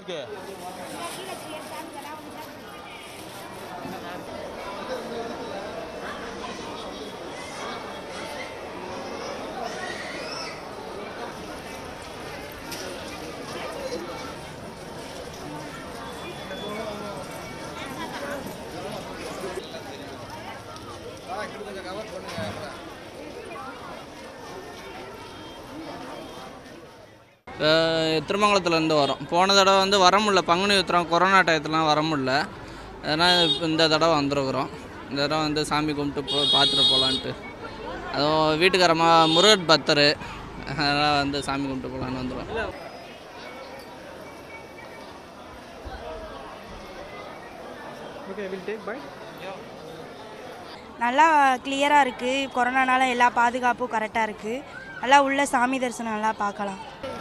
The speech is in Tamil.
இருக்கு திருமங்கலத்துலேருந்து வரோம் போன தடவை வந்து வர முடியல பங்குனி உத்திரம் கொரோனா டயத்துலாம் வர முடியல அதனால் இப்ப இந்த தடவை வந்திருக்குறோம் இந்த தடவை வந்து சாமி கும்பிட்டு போ பார்த்துட்டு போகலான்ட்டு அதுவும் வீட்டுக்காரம்மா முருகன் பக்தர் அதனால் வந்து சாமி கும்பிட்டு போகலான்னு வந்துடுவோம் ஓகே வில் டேக் பை நல்லா கிளியராக இருக்குது கொரோனானால எல்லா பாதுகாப்பும் கரெக்டாக இருக்குது நல்லா உள்ள சாமி தரிசனம் நல்லா பார்க்கலாம்